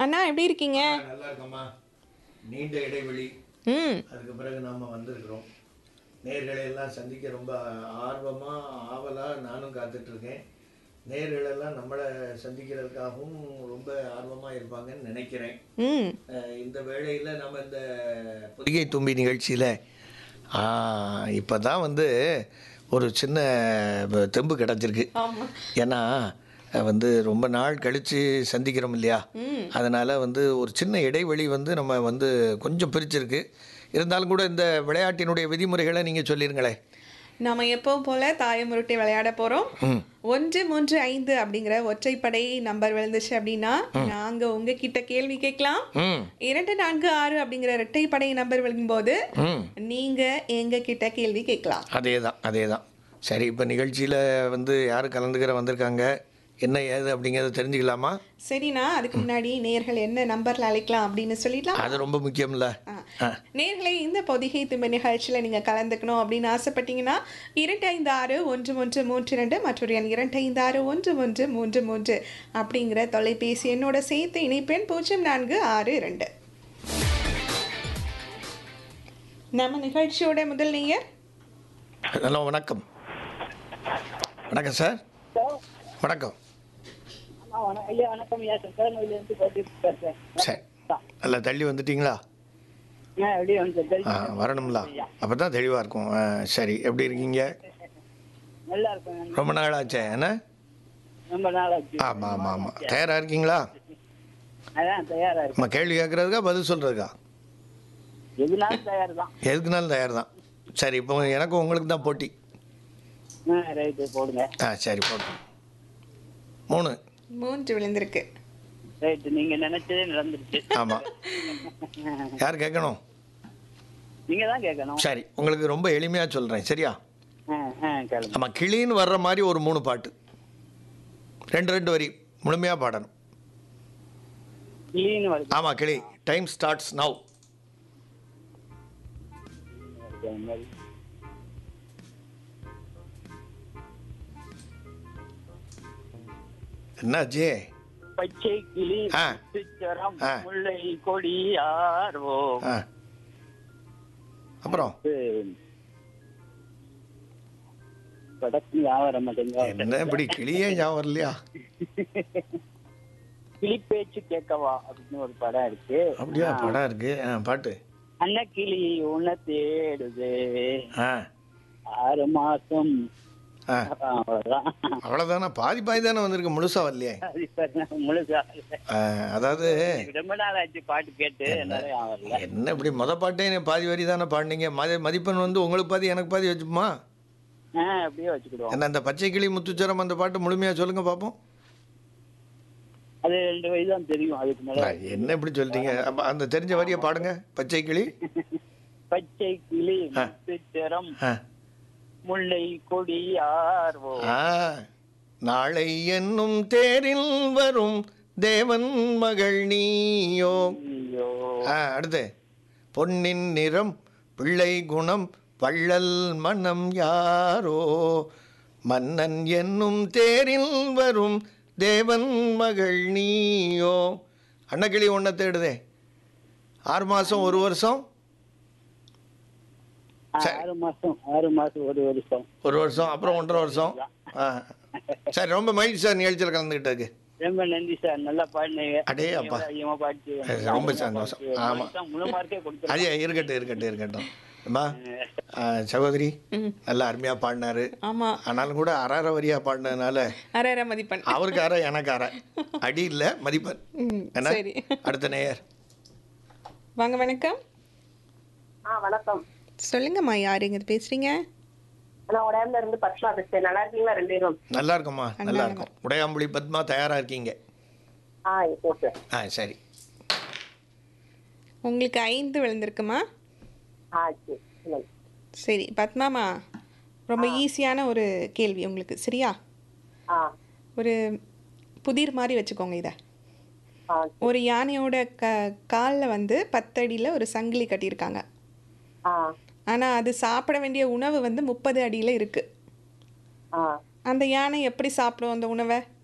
அண்ணா எப்படி இருக்கீங்க ஆ, நல்லா இருக்கம்மா நீண்ட இடைவெளி ம் அதுக்கு பிறகு நாம் வந்திருக்கிறோம் நேர்களை எல்லாம் சந்திக்க ரொம்ப ஆர்வமாக ஆவலாக நானும் காத்துட்ருக்கேன் நேர்களெல்லாம் நம்மளை சந்திக்கிறதுக்காகவும் ரொம்ப ஆர்வமாக இருப்பாங்கன்னு நினைக்கிறேன் ம் அஹ், இந்த வேளையில் நம்ம இந்த பொதிகை தும்பி நிகழ்ச்சியில் இப்போ தான் வந்து ஒரு சின்ன வ- தெம்பு கிடச்சிருக்கு ஆமாம் ஏன்னா அஹ், வந்து ரொம்ப நாள் கழித்து சந்திக்கிறோம் இல்லையா ம் அதனால் வந்து ஒரு சின்ன இடைவெளி வந்து நம்ம வந்து கொஞ்சம் பிரிச்சிருக்கு இருந்தாலும் கூட இந்த விளையாட்டினுடைய விதிமுறைகளை நீங்கள் சொல்லிருங்களேன் நாம எப்பவும் போல தாயமுருட்டை விளையாட போறோம் ம் ஒன்று மூன்று ஐந்து அப்படிங்கிற ஒற்றைப்படை நம்பர் விழுந்துச்சு அப்படின்னா நாங்க உங்ககிட்ட கேள்வி கேட்கலாம் ம் இரண்டு நான்கு ஆறு அப்படிங்கிற இரட்டைப்படை நம்பர் விழும்போது ம் நீங்க எங்க கிட்ட கேள்வி கேட்கலாம் அதே தான் அதே தான் சரி இப்போ நிகழ்ச்சியில் வந்து யார் கலந்துக்கிற வந்திருக்காங்க என்ன ஏது அப்படிங்கிறத தெரிஞ்சுக்கலாமா சரிண்ணா அதுக்கு முன்னாடி நேர்கள் என்ன நம்பர்ல அழைக்கலாம் அப்படின்னு சொல்லிடலாம் அது ரொம்ப முக்கியம்ல ஆ நேர்களை இந்த பொதிகை தும்பு நிகழ்ச்சியில் நீங்கள் கலந்துக்கணும் அப்படின்னு ஆசைப்பட்டீங்கன்னா இரண்டு ஐந்து ஆறு ஒன்று ஒன்று மூன்று ரெண்டு மற்றொரு எண் இரண்டு ஐந்து ஆறு ஒன்று ஒன்று மூன்று மூன்று அப்படிங்கிற தொலைபேசி எண்ணோட சேர்த்து இணைப்பெண் பூஜ்ஜியம் நான்கு ஆறு ரெண்டு நம்ம நிகழ்ச்சியோட முதல் நேயர் ஹலோ வணக்கம் வணக்கம் சார் வணக்கம் ஆ, வணக்கம் ஐயா வணக்கம் ஐயா சங்கரநோயிலேருந்து போட்டு பேசுகிறேன் சரி நல்லா தள்ளி வந்துட்டீங்களா ஆ எப்படி வந்து சரி ஆ வரணும்ல அப்போ தான் தெளிவாக இருக்கும் ஆ, சரி எப்படி இருக்கீங்க நல்லா இருக்கும் ரொம்ப நாள் ஆச்சே என்ன ரொம்ப நாள் ஆச்சு ஆமாம் ஆமாம் ஆமாம் தயாராக இருக்கீங்களா அதான் தயாரா இருக்கும் நம்ம கேள்வி கேட்குறதுக்கா பதில் சொல்கிறதுக்கா எதுனாலும் தயார் தான் எதுக்குனாலும் தயார் தான் சரி இப்போ எனக்கும் உங்களுக்கு தான் போட்டி ஆ ரைட்டு போடுங்க ஆ சரி போட்டு மூணு மூன்று விழுந்திருக்கு ரைட்டு நீங்க நினைச்சதே நடந்துருச்சு ஆமாம் யார் கேட்கணும் நீங்க தான் கேட்கணும் சரி உங்களுக்கு ரொம்ப எளிமையாக சொல்கிறேன் சரியா ஆ ஆ கேளுங்க நம்ம கிளின்னு வர்ற மாதிரி ஒரு மூணு பாட்டு ரெண்டு ரெண்டு வரி முழுமையாக பாடணும் கிளீன் வருது ஆமாம் கிளி டைம் ஸ்டார்ட்ஸ் நவ் என்னாச்சு பச்சை கிளி ஆ. சிச்சரம் ஆ. முல்லை கொடி ஆர்வோ ஆ அப்புறம் படக்கு ஞாபகம் மாட்டேங்க என்ன இப்படி கிளியே ஞாபகம் இல்லையா கிளி பேச்சு கேட்கவா அப்படின்னு ஒரு படம் இருக்கு அப்படியா படம் இருக்கு ஆ பாட்டு அன்னக்கிளி உன்னை தேடுது ஆ ஆறு மாசம் ஆ அவ்வளவுதான் அவ்வளோதானே பாதி பாதி தானே வந்திருக்கு முழுசா வரலையே அது இப்ப முழுசா ஆ, அதாவது ரொம்ப நாள் ஆச்சு பாட்டு கேட்டு என்னால ஞாபகம் வரல என்ன இப்படி முத பாட்டே நீ பாதி வரி தானே பாடினீங்க மதி மதிப்பெண் வந்து உங்களுக்கு பாதி எனக்கு பாதி வச்சுப்போமா ஆ அப்படியே வச்சுக்கிடுவோம் என்ன அந்த பச்சை கிளி முத்துச்சரம் அந்த பாட்டு முழுமையாக சொல்லுங்க பார்ப்போம் அது ரெண்டு வயசு தான் தெரியும் அதுக்கு மேல என்ன இப்படி சொல்லிட்டீங்க அப்போ அந்த தெரிஞ்ச வரியை பாடுங்க பச்சை கிளி பச்சை கிளி முத்துச்சரம் ஆ முல்லை கொடி ஆர்வோ ஆ நாளை என்னும் தேரில் வரும் தேவன் மகள் நீயோ ஐயோ ஆ அடுத்து பொன்னின் நிறம் பிள்ளை குணம் வள்ளல் மனம் யாரோ மன்னன் என்னும் தேரில் வரும் தேவன் மகள் நீயோ அன்னக்கிளி ஒன்றை தேடுதே ஆறு மாதம் ஒரு வருஷம் ஆறு மாசம் ஆறு மாசம் ஒரு வருஷம் ஒரு வருஷம் அப்புறம் ஒன்றரை வருஷம் ஆ சரி ரொம்ப மகிழ்ச்சி சார் நிகழ்ச்சியில் கலந்துக்கிட்டதுக்கு ரொம்ப நன்றி சார் நல்லா பாடினீங்க அடே அப்பா. அதிகமா பாடிச்சு ரொம்ப சந்தோஷம். ஆமா. முழு மார்க்கே கொடுத்துருக்கேன் அதே இருக்கட்டும் இருக்கட்டும் இருக்கட்டும் அம்மா ஆ, சகோதரி ம் நல்லா அருமையாக பாடினாரு ஆமாம் ஆனாலும் கூட அரை அரை வரியாக பாடினதுனால அரை அரை மதிப்பெண் அவருக்கு அரை எனக்கு அரை அடி இல்லை மதிப்பெண் ம் என்ன சரி அடுத்த நேயர் வாங்க வணக்கம் ஆ வணக்கம் சொல்லுங்கம்மா யாருங்க பேசுறீங்க நான் உடம்புல இருந்து பத்மா பேசுறேன் நல்லா இருக்கீங்களா ரெண்டு பேரும் நல்லா இருக்கும்மா நல்லா இருக்கும் உடையாம்புலி பத்மா தயாராக இருக்கீங்க ஆ ஓகே ஆ சரி உங்களுக்கு ஐந்து விழுந்திருக்குமா ஆ சரி சொல்லுங்க. சரி பத்மாமா ரொம்ப ஈஸியான ஒரு கேள்வி உங்களுக்கு சரியா ஆ ஒரு புதிர் மாதிரி வச்சுக்கோங்க இதை ஆ ஒரு யானையோட க காலில் வந்து பத்தடியில் ஒரு சங்கிலி கட்டியிருக்காங்க ஆ ஆனால் அது சாப்பிட வேண்டிய உணவு வந்து முப்பது அடியில் இருக்குது ஆ அந்த யானை எப்படி சாப்பிடும் அந்த உணவை